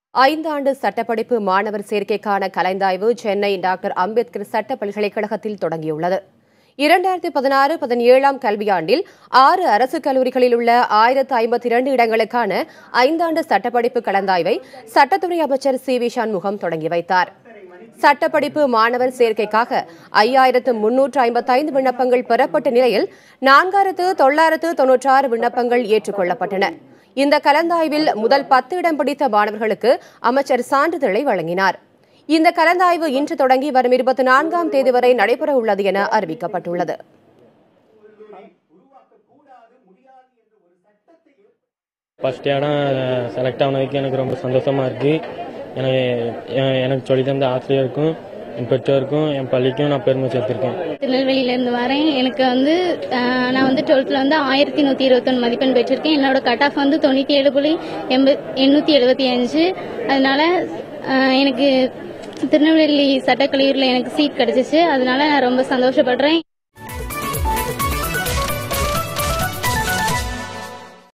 ஐந்தாண்டு சட்டப்படிப்பு மாணவர் சேர்க்கைக்கான கலந்தாய்வு சென்னை டாக்டர் அம்பேத்கர் சட்ட பல்கலைக்கழகத்தில் தொடங்கியுள்ளது இரண்டாயிரத்தி பதினாறு பதினேழாம் கல்வியாண்டில் ஆறு அரசு கல்லூரிகளில் உள்ள ஆயிரத்து ஐம்பத்தி இரண்டு இடங்களுக்கான ஐந்தாண்டு சட்டப்படிப்பு கலந்தாய்வை சட்டத்துறை அமைச்சர் சி வி சண்முகம் தொடங்கி வைத்தார் சட்டப்படிப்பு மாணவர் சேர்க்கைக்காக ஐயாயிரத்து முன்னூற்று ஐம்பத்தைந்து விண்ணப்பங்கள் பெறப்பட்ட நிலையில் நான்காயிரத்து தொள்ளாயிரத்து தொன்னூற்றாறு விண்ணப்பங்கள் ஏற்றுக்கொள்ளப்பட்டன இந்த கலந்தாய்வில் முதல் பத்து இடம் பிடித்த மாணவர்களுக்கு அமைச்சர் சான்றிதழை வழங்கினார் இந்த கலந்தாய்வு இன்று தொடங்கி வரும் இருபத்தி நான்காம் தேதி வரை நடைபெற உள்ளது என அறிவிக்கப்பட்டுள்ளது ஃபஸ்ட் இடம் செலக்ட் ஆனதுக்கு எனக்கு ரொம்ப சந்தோஷமா இருக்கு எனக்கு எ- எனக்கு சொல்லி தந்த ஆசிரியருக்கும் என் பெற்றோருக்கும் என் பள்ளிக்கும் நான் பெருமை சேர்த்திருக்கேன் திருநெல்வேலியிலேருந்து வரேன் எனக்கு வந்து அஹ், நான் வந்து டுவெல்த்தில் வந்து ஆயிரத்தி நூற்றி இருபத்தொன்று மதிப்பெண் பெற்றிருக்கேன் என்னோட கட் ஆஃப் வந்து தொண்ணூற்றி ஏழு புள்ளி எண்ப எண்ணூற்றி எழுபத்தி அஞ்சு அதனால அஹ், எனக்கு திருநெல்வேலி சட்டக்கல்லூரியில் எனக்கு சீட் கிடைச்சிச்சு அதனால நான் ரொம்ப சந்தோஷப்படுறேன்